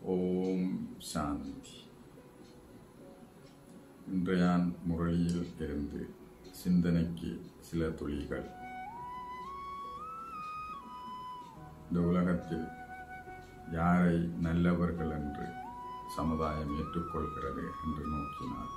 ஓம் சாந்தி இன்றையான் முரளியில் இருந்து சிந்தனைக்கு சில துளிகள் இந்த உலகத்தில் யாரை நல்லவர்கள் என்று சமுதாயம் ஏற்றுக்கொள்கிறது என்று நோக்கினார்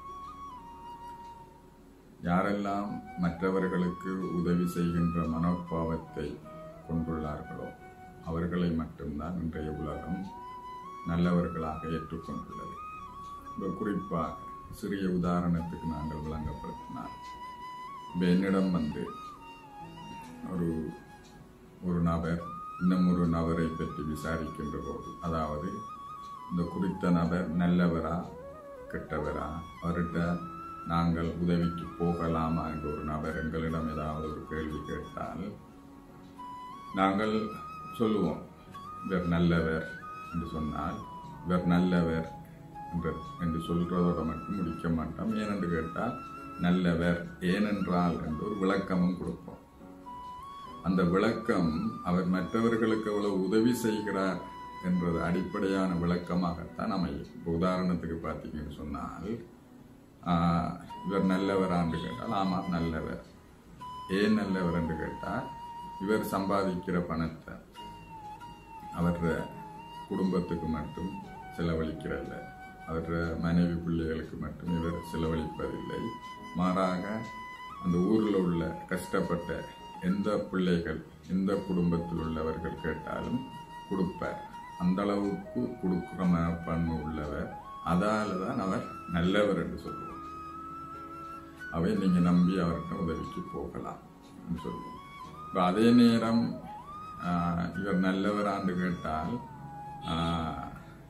யாரெல்லாம் மற்றவர்களுக்கு உதவி செய்கின்ற மனோபாவத்தை கொண்டுள்ளார்களோ அவர்களை மட்டும்தான் இன்றைய உலகம் நல்லவர்களாக ஏற்றுக்கொண்டுள்ளது இப்போ குறிப்பாக சிறிய உதாரணத்துக்கு நாங்கள் விளங்கப்படுத்தினார் இப்போ என்னிடம் வந்து ஒரு ஒரு நபர் இன்னும் ஒரு நபரை பற்றி விசாரிக்கின்ற போது அதாவது இந்த குறித்த நபர் நல்லவரா கெட்டவரா அவர்கிட்ட நாங்கள் உதவிக்கு போகலாமா என்ற ஒரு நபர் எங்களிடம் ஏதாவது ஒரு கேள்வி கேட்டால் நாங்கள் சொல்லுவோம் இவர் நல்லவர் என்று சொன்னால் இவர் நல்லவர் என்று என்று சொல்றதோட மட்டும் முடிக்க மாட்டோம் ஏனென்று கேட்டால் நல்லவர் ஏனென்றால் என்று ஒரு விளக்கமும் கொடுப்போம் அந்த விளக்கம் அவர் மற்றவர்களுக்கு எவ்வளவு உதவி செய்கிறார் என்றது அடிப்படையான விளக்கமாகத்தான் அமையும் இப்போ உதாரணத்துக்கு பார்த்தீங்கன்னு சொன்னால் ஆஹ், இவர் நல்லவரான்னு கேட்டால் ஆமாம் நல்லவர் ஏன் நல்லவர் என்று கேட்டால் இவர் சம்பாதிக்கிற பணத்தை அவர் குடும்பத்துக்கு மட்டும் செலவழிக்கிறல்ல அவர் மனைவி பிள்ளைகளுக்கு மட்டும் இவர் செலவழிப்பதில்லை மாறாக அந்த ஊரில் உள்ள கஷ்டப்பட்ட எந்த பிள்ளைகள் எந்த குடும்பத்தில் உள்ளவர்கள் கேட்டாலும் கொடுப்பார் அந்த அளவுக்கு கொடுக்குற மனப்பான்மை உள்ளவர் அதால தான் அவர் நல்லவர் என்று சொல்லுவோம் அவை நீங்க நம்பி அவர்கிட்ட உதவிக்கு போகலாம் என்று சொல்லுவோம் இப்போ அதே நேரம் ஆஹ், இவர் நல்லவரான்னு கேட்டால் ஆஹ்,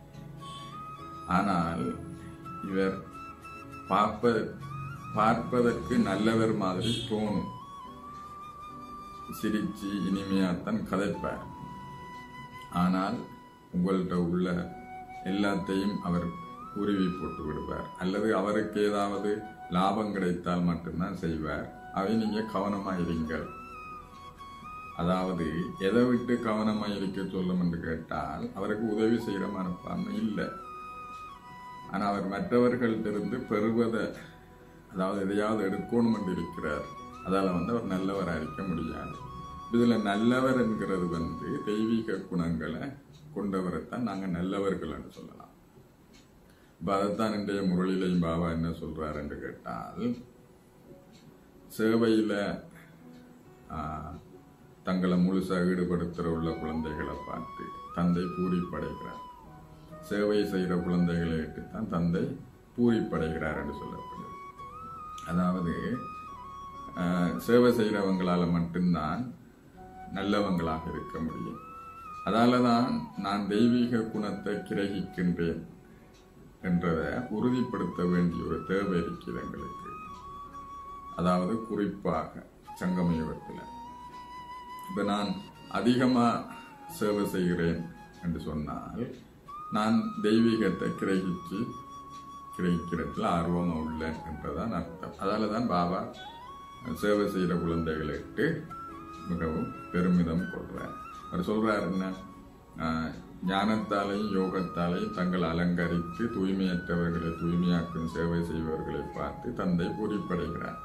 ஆனால் இவர் பார்ப்ப பார்ப்பதற்கு நல்லவர் மாதிரி தோணும் சிரிச்சு இனிமையாத்தான் கதைப்பார் ஆனால் உங்கள்கிட்ட உள்ள எல்லாத்தையும் அவர் உருவி போட்டு விடுவார் அல்லது அவருக்கு ஏதாவது லாபம் கிடைத்தால் மட்டும்தான் செய்வார் அவை நீங்க கவனமா இருங்கள் அதாவது எதை விட்டு கவனமா இருக்க சொல்லும் என்று கேட்டால் அவருக்கு உதவி செய்கிற மனப்பான்மை இல்லை ஆனா அவர் மற்றவர்களிட்டிருந்து பெறுவதை அதாவது எதையாவது எடுக்கணும் என்று இருக்கிறார் அதால வந்து அவர் நல்லவராக இருக்க முடியாது இதுல நல்லவர் என்கிறது வந்து தெய்வீக குணங்களை கொண்டவரைத்தான் நாங்க நல்லவர்கள் என்று சொல்லலாம் இப்ப அதைத்தான் இன்றைய முரளிலையும் பாபா என்ன சொல்றார் என்று கேட்டால் சேவையில ஆஹ், தங்களை முழுசா ஈடுபடுத்துற உள்ள குழந்தைகளை பார்த்து தந்தை பூரிப்படைகிறார் சேவை செய்கிற குழந்தைகளை இட்டுத்தான் தந்தை பூரிப்படைகிறார் என்று சொல்லப்படுது அதாவது ஆஹ், சேவை செய்கிறவங்களால மட்டும்தான் நல்லவங்களாக இருக்க முடியும் அதால தான் நான் தெய்வீக குணத்தை கிரகிக்கின்றேன் என்றதை உறுதிப்படுத்த வேண்டிய ஒரு தேவை இருக்கிறது எங்களுக்கு அதாவது குறிப்பாக சங்கம யுகத்தில் இப்போ நான் அதிகமாக சேவை செய்கிறேன் என்று சொன்னால் நான் தெய்வீகத்தை கிரகிச்சு கிரகிக்கிறதுல ஆர்வமாக உள்ளேன் என்றதான் அர்த்தம் அதால தான் பாபா சேவை செய்கிற குழந்தைகளுக்கு மிகவும் பெருமிதம் கொள்றார் அவர் சொல்றார் என்ன ஆஹ், ஞானத்தாலையும் யோகத்தாலையும் தங்கள் அலங்கரித்து தூய்மையற்றவர்களை தூய்மையாக்கும் சேவை செய்பவர்களை பார்த்து தந்தை பூரிப்படைகிறார்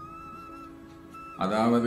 அதாவது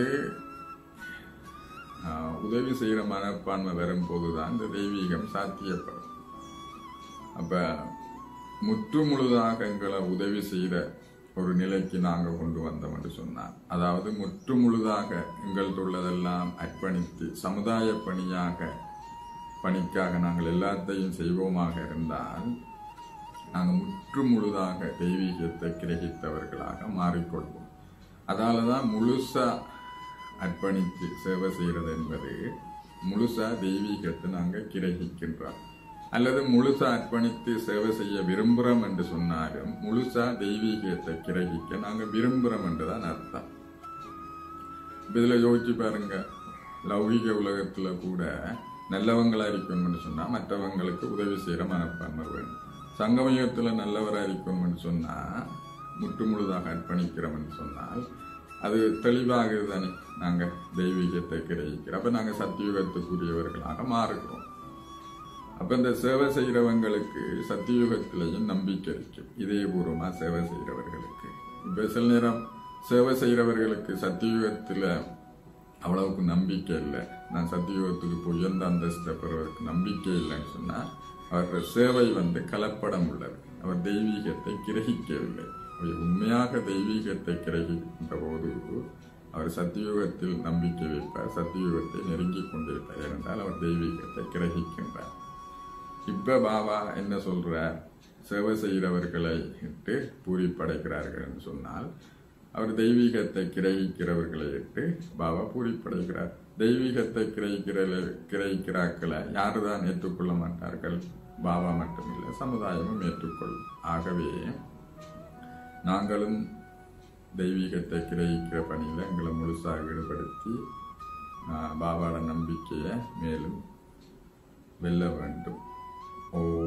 ஆஹ், உதவி செய்கிற மனப்பான்மை வரும்போதுதான் இந்த தெய்வீகம் சாத்தியப்படும் அப்ப முற்று முழுதாக எங்களை உதவி செய்கிற ஒரு நிலைக்கு நாங்க கொண்டு வந்தோம் என்று சொன்னார் அதாவது முற்று முழுதாக எங்கள்கிட்ட உள்ளதெல்லாம் அர்ப்பணித்து சமுதாய பணியாக பணிக்காக நாங்கள் எல்லாத்தையும் செய்வோமாக இருந்தால் நாங்கள் முற்று முழுதாக தெய்வீகத்தை கிரகித்தவர்களாக மாறிக்கொள்வோம் அதால தான் முழுசா அர்ப்பணித்து சேவை செய்கிறது என்பது முழுசா தெய்வீகத்தை நாங்கள் கிரகிக்கின்றோம் அல்லது முழுசா அர்ப்பணித்து சேவை செய்ய விரும்புகிறோம் என்று சொன்னாலும் முழுசா தெய்வீகத்தை கிரகிக்க நாங்கள் விரும்புகிறோம் என்றுதான் அர்த்தம் இப்ப இதுல யோசிச்சு பாருங்க லௌகிக உலகத்துல கூட நல்லவங்களா இருக்கணும்னு சொன்னா மற்றவங்களுக்கு உதவி செய்யற மனப்பான்மை வேணும் சங்கமயத்துல நல்லவரா இருக்கணும்னு சொன்னா முற்று முழுதாக அர்ப்பணிக்கிறோம்னு சொன்னால் அது தெளிவாக தானே நாங்க தெய்வீகத்தை கிரகிக்கிறோம் அப்ப நாங்க சத்தியுகத்துக்குரியவர்களாக மாறுகிறோம் அப்ப அப்ப இந்த சேவை செய்கிறவங்களுக்கு சத்தியுகத்திலையும் நம்பிக்கை இருக்கும் இதயபூர்வமா சேவை செய்கிறவர்களுக்கு இப்ப சில நேரம் சேவை செய்கிறவர்களுக்கு சத்தியுகத்துல அவ்வளவுக்கு நம்பிக்கை இல்லை நான் சத்தியுகத்துக்கு போய் உயர்ந்த அந்தஸ்தை பெறுவதற்கு நம்பிக்கை இல்லைன்னு சொன்னா அவர்கள் சேவை வந்து கலப்படம் உள்ளது அவர் தெய்வீகத்தை கிரகிக்கவில்லை அவர் உண்மையாக தெய்வீகத்தை கிரகிக்கின்ற போது அவர் சத்தியுகத்தில் நம்பிக்கை வைப்பார் சத்தியுகத்தை நெருங்கிக் கொண்டிருப்பார் ஏனென்றால் அவர் தெய்வீகத்தை கிரகிக்கின்றார் இப்ப பாபா என்ன சொல்றார் சேவை செய்கிறவர்களை இட்டு பூரி படைக்கிறார்கள் என்று சொன்னால் அவர் தெய்வீகத்தை கிரகிக்கிறவர்களை இட்டு பாபா பூரி படைக்கிறார் தெய்வீகத்தை கிரகிக்கிற கிரகிக்கிறாக்களை யாருதான் ஏற்றுக்கொள்ள மாட்டார்கள் பாபா மட்டுமில்லை சமுதாயமும் ஏற்றுக்கொள்ளும் ஆகவே நாங்களும் தெய்வீகத்தை கிரகிக்கிற பணியில் எங்களை முழுசாக ஈடுபடுத்தி ஆஹ், பாபாவோட நம்பிக்கையை மேலும் வெல்ல வேண்டும் ஓ